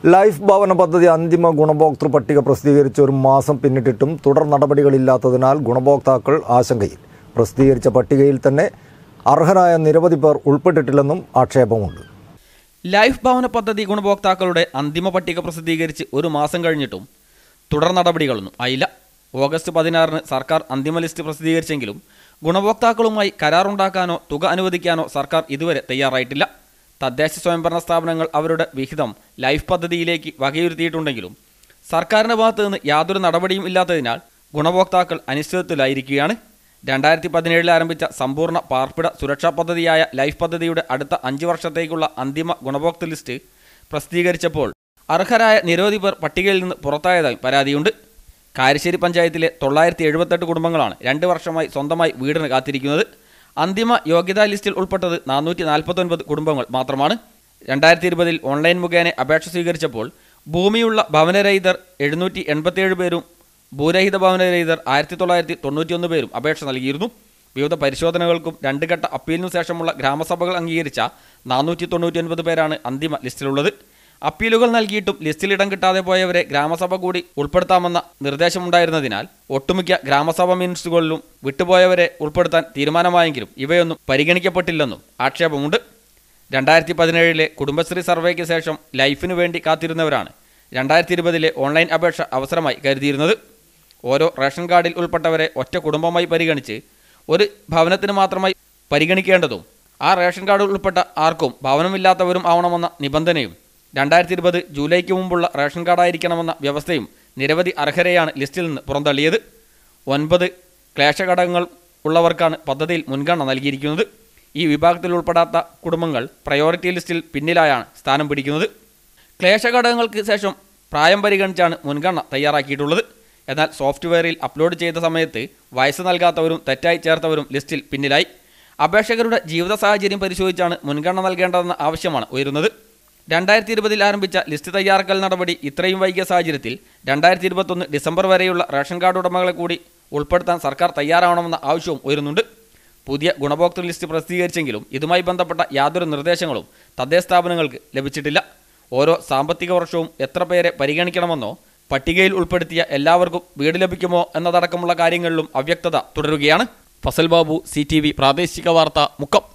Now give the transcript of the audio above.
life ഭവന പദ്ധതി അന്തിമ ഗുണഭോക്തൃ പട്ടിക പ്രസിദ്ധീകരിച്ച് ഒരു മാസം പിന്നിട്ടിട്ടും തുടർ നടപടികളില്ലാത്തതിനാൽ ഗുണഭോക്താക്കൾ ആശങ്കയിൽ പ്രസിദ്ധീകരിച്ച പട്ടികയിൽ തന്നെ അർഹരായ നിരവധി പേർ ഉൾപ്പെട്ടിട്ടില്ലെന്നും ആക്ഷേപമുണ്ട് ലൈഫ് ഭവന പദ്ധതി ഗുണഭോക്താക്കളുടെ അന്തിമ പട്ടിക പ്രസിദ്ധീകരിച്ച് ഒരു മാസം കഴിഞ്ഞിട്ടും തുടർ നടപടികളൊന്നും ആയില്ല ഓഗസ്റ്റ് പതിനാറിന് സർക്കാർ അന്തിമ ലിസ്റ്റ് പ്രസിദ്ധീകരിച്ചെങ്കിലും ഗുണഭോക്താക്കളുമായി കരാറുണ്ടാക്കാനോ തുക അനുവദിക്കാനോ സർക്കാർ ഇതുവരെ തയ്യാറായിട്ടില്ല തദ്ദേശ സ്വയംഭരണ സ്ഥാപനങ്ങൾ അവരുടെ വിഹിതം ലൈഫ് പദ്ധതിയിലേക്ക് വകയിരുത്തിയിട്ടുണ്ടെങ്കിലും സർക്കാരിൻ്റെ ഭാഗത്തു നിന്ന് യാതൊരു നടപടിയും ഇല്ലാത്തതിനാൽ ഗുണഭോക്താക്കൾ അനിശ്ചിതത്വത്തിലായിരിക്കുകയാണ് രണ്ടായിരത്തി പതിനേഴിൽ ആരംഭിച്ച സമ്പൂർണ്ണ പാർപ്പിട സുരക്ഷാ പദ്ധതിയായ ലൈഫ് പദ്ധതിയുടെ അടുത്ത അഞ്ച് വർഷത്തേക്കുള്ള അന്തിമ ഗുണഭോക്തൃ ലിസ്റ്റ് പ്രസിദ്ധീകരിച്ചപ്പോൾ അർഹരായ നിരവധി പേർ പട്ടികയിൽ നിന്ന് പുറത്തായതായും പരാതിയുണ്ട് കാരശ്ശേരി പഞ്ചായത്തിലെ തൊള്ളായിരത്തി എഴുപത്തെട്ട് കുടുംബങ്ങളാണ് രണ്ട് വർഷമായി സ്വന്തമായി വീടിന് കാത്തിരിക്കുന്നത് അന്തിമ യോഗ്യതാ ലിസ്റ്റിൽ ഉൾപ്പെട്ടത് നാനൂറ്റി നാൽപ്പത്തൊൻപത് കുടുംബങ്ങൾ മാത്രമാണ് രണ്ടായിരത്തി ഇരുപതിൽ ഓൺലൈൻ മുഖേന അപേക്ഷ സ്വീകരിച്ചപ്പോൾ ഭൂമിയുള്ള ഭവനരഹിതർ എഴുന്നൂറ്റി എൺപത്തിയേഴ് പേരും ഭൂരഹിത ഭവനരഹിതർ ആയിരത്തി തൊള്ളായിരത്തി തൊണ്ണൂറ്റിയൊന്ന് പേരും അപേക്ഷ നൽകിയിരുന്നു വിവിധ പരിശോധനകൾക്കും രണ്ട് ഘട്ട അപ്പീലിനു ശേഷമുള്ള ഗ്രാമസഭകൾ അംഗീകരിച്ച നാനൂറ്റി തൊണ്ണൂറ്റിയൊൻപത് പേരാണ് അന്തിമ ലിസ്റ്റിലുള്ളത് അപ്പീലുകൾ നൽകിയിട്ടും ലിസ്റ്റിൽ ഇടം കിട്ടാതെ പോയവരെ ഗ്രാമസഭ കൂടി ഉൾപ്പെടുത്താമെന്ന നിർദ്ദേശമുണ്ടായിരുന്നതിനാൽ ഒട്ടുമിക്ക ഗ്രാമസഭ മിനിറ്റ്സുകളിലും വിട്ടുപോയവരെ ഉൾപ്പെടുത്താൻ തീരുമാനമായെങ്കിലും ഇവയൊന്നും പരിഗണിക്കപ്പെട്ടില്ലെന്നും ആക്ഷേപമുണ്ട് രണ്ടായിരത്തി പതിനേഴിലെ കുടുംബശ്രീ സർവേക്ക് ശേഷം ലൈഫിനു വേണ്ടി കാത്തിരുന്നവരാണ് രണ്ടായിരത്തി ഇരുപതിലെ ഓൺലൈൻ അപേക്ഷ അവസരമായി കരുതിയിരുന്നത് ഓരോ റേഷൻ കാർഡിൽ ഉൾപ്പെട്ടവരെ ഒറ്റ കുടുംബമായി പരിഗണിച്ച് ഒരു ഭവനത്തിന് മാത്രമായി പരിഗണിക്കേണ്ടതും ആ റേഷൻ കാർഡിൽ ഉൾപ്പെട്ട ആർക്കും ഭവനമില്ലാത്തവരും ആവണമെന്ന നിബന്ധനയും രണ്ടായിരത്തി ഇരുപത് ജൂലൈക്ക് മുമ്പുള്ള റേഷൻ കാർഡായിരിക്കണമെന്ന വ്യവസ്ഥയും നിരവധി അർഹരെയാണ് ലിസ്റ്റിൽ നിന്ന് പുറന്തള്ളിയത് ഒൻപത് ക്ലേശഘടകങ്ങൾ ഉള്ളവർക്കാണ് പദ്ധതിയിൽ മുൻഗണന നൽകിയിരിക്കുന്നത് ഈ വിഭാഗത്തിൽ ഉൾപ്പെടാത്ത കുടുംബങ്ങൾ പ്രയോറിറ്റി ലിസ്റ്റിൽ പിന്നിലായാണ് സ്ഥാനം പിടിക്കുന്നത് ക്ലേശഘടകങ്ങൾക്ക് ശേഷം പ്രായം പരിഗണിച്ചാണ് മുൻഗണന തയ്യാറാക്കിയിട്ടുള്ളത് എന്നാൽ സോഫ്റ്റ്വെയറിൽ അപ്ലോഡ് ചെയ്ത സമയത്ത് വയസ്സ് നൽകാത്തവരും തെറ്റായി ചേർത്തവരും ലിസ്റ്റിൽ പിന്നിലായി അപേക്ഷകരുടെ ജീവിത സാഹചര്യം പരിശോധിച്ചാണ് മുൻഗണന നൽകേണ്ടതെന്ന ആവശ്യമാണ് ഉയരുന്നത് രണ്ടായിരത്തി ഇരുപതിൽ ആരംഭിച്ച ലിസ്റ്റ് തയ്യാറാക്കൽ നടപടി ഇത്രയും വൈകിയ സാഹചര്യത്തിൽ രണ്ടായിരത്തി ഇരുപത്തൊന്ന് ഡിസംബർ വരെയുള്ള റേഷൻ കാർഡ് ഉടമകളെ കൂടി ഉൾപ്പെടുത്താൻ സർക്കാർ തയ്യാറാവണമെന്ന ആവശ്യവും ഉയരുന്നുണ്ട് പുതിയ ഗുണഭോക്തൃ ലിസ്റ്റ് പ്രസിദ്ധീകരിച്ചെങ്കിലും ഇതുമായി ബന്ധപ്പെട്ട യാതൊരു നിർദ്ദേശങ്ങളും തദ്ദേശ സ്ഥാപനങ്ങൾക്ക് ലഭിച്ചിട്ടില്ല ഓരോ സാമ്പത്തിക വർഷവും എത്ര പേരെ പരിഗണിക്കണമെന്നോ പട്ടികയിൽ ഉൾപ്പെടുത്തിയ എല്ലാവർക്കും വീട് ലഭിക്കുമോ എന്നതടക്കമുള്ള കാര്യങ്ങളിലും അവ്യക്തത തുടരുകയാണ് ഫസൽ ബാബു സി പ്രാദേശിക വാർത്ത മുക്കം